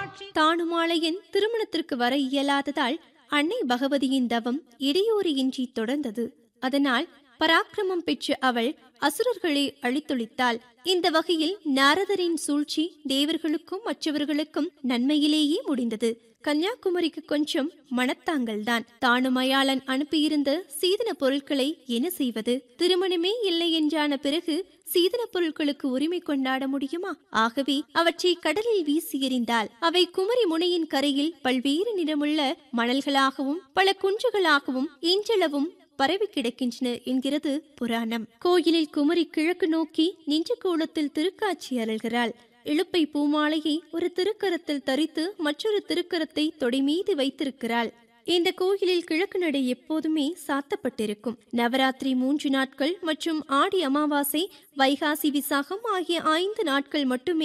தானுமாலையன் திருமணத்திற்கு வர இயலாததால் அன்னை பகவதியின் தவம் இடையூறியின்றி தொடர்ந்தது அதனால் பராக்கிரமம் பெற்ற அவள் அசுரர்களை அழித்தொழித்தாள் இந்த வகையில் நாரதரின் சூழ்ச்சி தேவர்களுக்கும் மற்றவர்களுக்கும் நன்மையிலேயே முடிந்தது கன்னியாகுமரிக்கு கொஞ்சம் மனத்தாங்கல்தான் தானுமயாளன் அனுப்பியிருந்த சீதன பொருட்களை என்ன செய்வது திருமணமே இல்லை என்றான பிறகு சீதன பொருட்களுக்கு உரிமை கொண்டாட முடியுமா ஆகவே அவற்றை கடலில் வீசி எறிந்தால் அவை குமரி முனையின் கரையில் பல்வேறு நிறமுள்ள மணல்களாகவும் பல குன்றுகளாகவும் இன்றளவும் பரவி கிடக்கின்றன என்கிறது புராணம் கோயிலில் குமரி கிழக்கு நோக்கி நின்ற கோலத்தில் திருக்காட்சி அருள்கிறாள் இழுப்பை பூமாலையை ஒரு திருக்கரத்தில் தரித்து மற்றொரு திருக்கரத்தை தொடை மீது வைத்திருக்கிறாள் இந்த கோயிலில் கிழக்கு நடை எப்போதுமே சாத்தப்பட்டிருக்கும் நவராத்திரி மூன்று நாட்கள் மற்றும் ஆடி அமாவாசை வைகாசி விசாகம் ஆகிய ஐந்து நாட்கள் மட்டுமே